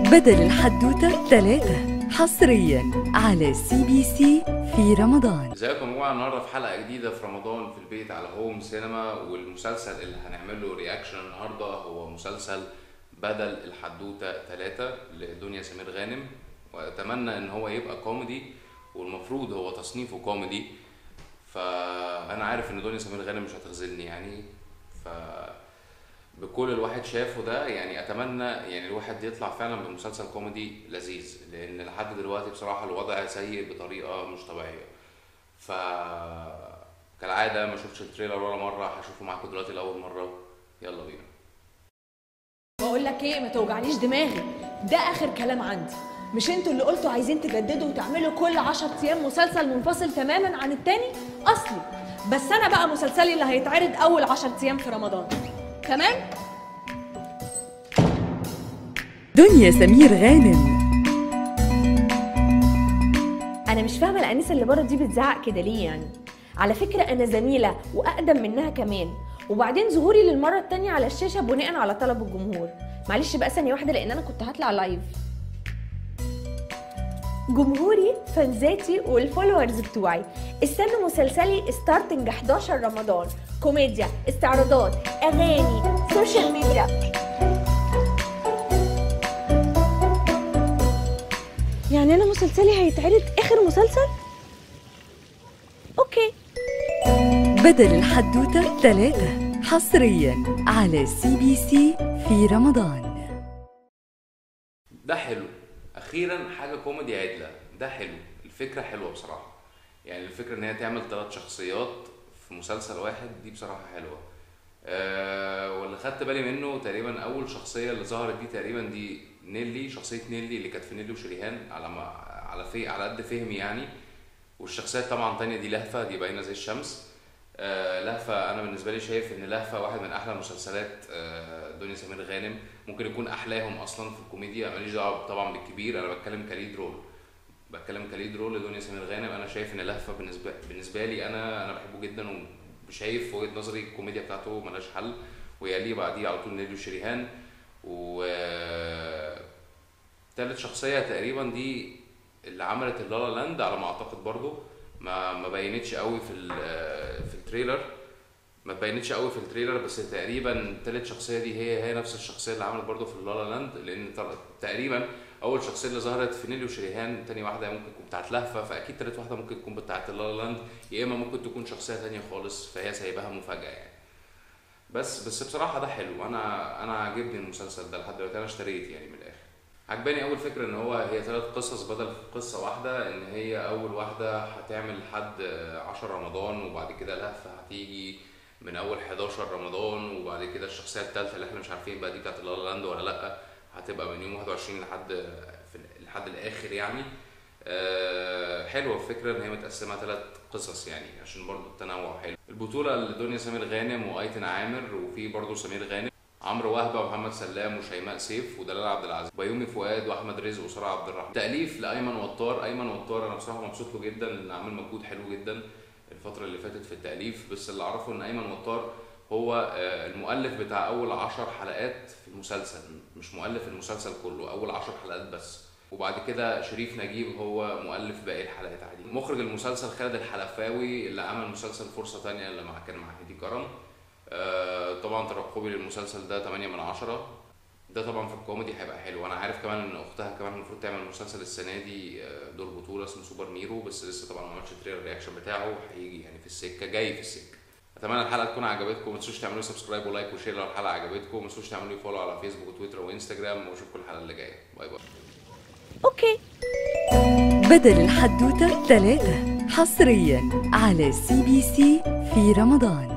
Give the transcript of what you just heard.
بدل الحدوتة ثلاثة حصريا على سي بي سي في رمضان ازيكم يا جماعه النهارده في حلقه جديده في رمضان في البيت على هوم سينما والمسلسل اللي هنعمل له رياكشن النهارده هو مسلسل بدل الحدوته ثلاثة لدنيا سمير غانم واتمنى ان هو يبقى كوميدي والمفروض هو تصنيفه كوميدي فانا عارف ان دنيا سمير غانم مش هتخذلني يعني ف بكل الواحد شافه ده يعني اتمنى يعني الواحد يطلع فعلا بمسلسل كوميدي لذيذ لان لحد دلوقتي بصراحه الوضع سيء بطريقه مش طبيعيه ف كالعاده ما شفتش التريلر ولا مره هشوفه معاكم دلوقتي لاول مره يلا بينا بقول لك ايه ما توجعنيش دماغي ده اخر كلام عندي مش انتوا اللي قلتوا عايزين تجددوا وتعملوا كل 10 ايام مسلسل منفصل تماما عن التاني اصلي بس انا بقى مسلسلي اللي هيتعرض اول 10 ايام في رمضان تمام دنيا سمير غانم انا مش فاهمه الانسه اللي بره دي بتزعق كده ليه يعني على فكره انا زميله واقدم منها كمان وبعدين ظهوري للمره التانية على الشاشه بناء على طلب الجمهور معلش بقى ثانيه واحده لان انا كنت هطلع لايف جمهوري فانزاتي والفولورز بتوعي استنوا مسلسلي ستارتنج 11 رمضان كوميديا استعراضات اغاني سوشيال ميديا يعني انا مسلسلي هيتعرض اخر مسلسل اوكي بدل الحدوتة ثلاثة حصريا على سي بي سي في رمضان ده حلو اخيرا حاجه كوميدي عدله ده حلو الفكره حلوه بصراحه يعني الفكره ان هي تعمل ثلاث شخصيات في مسلسل واحد دي بصراحه حلوه أه واللي خدت بالي منه تقريبا اول شخصيه اللي ظهرت دي تقريبا دي نيلي شخصيه نيلي اللي كانت في نيلي وشريهان على ما على في على قد فهمي يعني والشخصيات طبعا تانية دي لهفه دي باينه زي الشمس آه لهفه انا بالنسبه لي شايف ان لهفه واحد من احلى مسلسلات آه دنيا سمير غانم ممكن يكون احلاهم اصلا في الكوميديا ماليش دعوه طبعا بالكبير انا بتكلم كليد رول بتكلم كليد رول لدنيا سمير غانم انا شايف ان لهفه بالنسبه بالنسبه لي انا انا بحبه جدا وشايف في وجهه نظري الكوميديا بتاعته ملهاش حل ويليه بعديه على طول نيلي وشريهان و تالت شخصيه تقريبا دي اللي عملت اللالا لاند على ما اعتقد برضو ما ما بينتش قوي في ال- في التريلر ما بينتش قوي في التريلر بس تقريبا تالت شخصيه دي هي هي نفس الشخصيه اللي عملت برضو في اللالا لاند لان تر- تقريبا اول شخصيه اللي ظهرت في نيلي وشريهان تاني واحده ممكن تكون بتاعت لهفه فاكيد تالت واحده ممكن تكون بتاعت اللالا لاند يا اما ممكن تكون شخصيه تانية خالص فهي سايباها مفاجاه يعني بس بس بصراحه ده حلو انا انا عاجبني المسلسل ده لحد دلوقتي انا اشتريت يعني من الاخر عجباني اول فكره ان هو هي ثلاث قصص بدل قصه واحده ان هي اول واحده هتعمل لحد 10 رمضان وبعد كده لهفه هتيجي من اول 11 رمضان وبعد كده الشخصيه الثالثه اللي احنا مش عارفين بقى دي بتاعت لا لا لاند ولا لا هتبقى من يوم 21 لحد في لحد الاخر يعني أه حلوه الفكره ان هي متقسمه ثلاث قصص يعني عشان برضو التنوع حلو البطوله لدنيا سمير غانم وايتن عامر وفي برضو سمير غانم عمرو وهبه ومحمد سلام وشيماء سيف ودلال عبد العزيز بيومي فؤاد واحمد رزق وساره عبد الرحمن تاليف لايمن وطار ايمن وطار انا بصراحه مبسوط له جدا لان عامل مجهود حلو جدا الفتره اللي فاتت في التاليف بس اللي اعرفه ان ايمن وطار هو آه، المؤلف بتاع اول عشر حلقات في المسلسل مش مؤلف المسلسل كله اول عشر حلقات بس وبعد كده شريف نجيب هو مؤلف باقي الحلقات عادي مخرج المسلسل خالد الحلفاوي اللي عمل مسلسل فرصه تانية اللي مع كان مع هدي كرم آه، طبعا ترقبي للمسلسل ده 8 من 10 ده طبعا في الكوميدي هيبقى حلو انا عارف كمان ان اختها كمان المفروض تعمل مسلسل السنه دي آه، دور بطوله اسمه سوبر ميرو بس لسه طبعا ما عملش تريلر رياكشن بتاعه هيجي يعني في السكه جاي في السكه اتمنى الحلقه تكون عجبتكم ما تنسوش تعملوا سبسكرايب ولايك وشير لو الحلقه عجبتكم ما تنسوش تعملوا لي فولو على فيسبوك وتويتر وانستجرام واشوفكم الحلقه اللي جايه باي باي اوكي بدل الحدوتة ثلاثة حصريا على سي بي سي في رمضان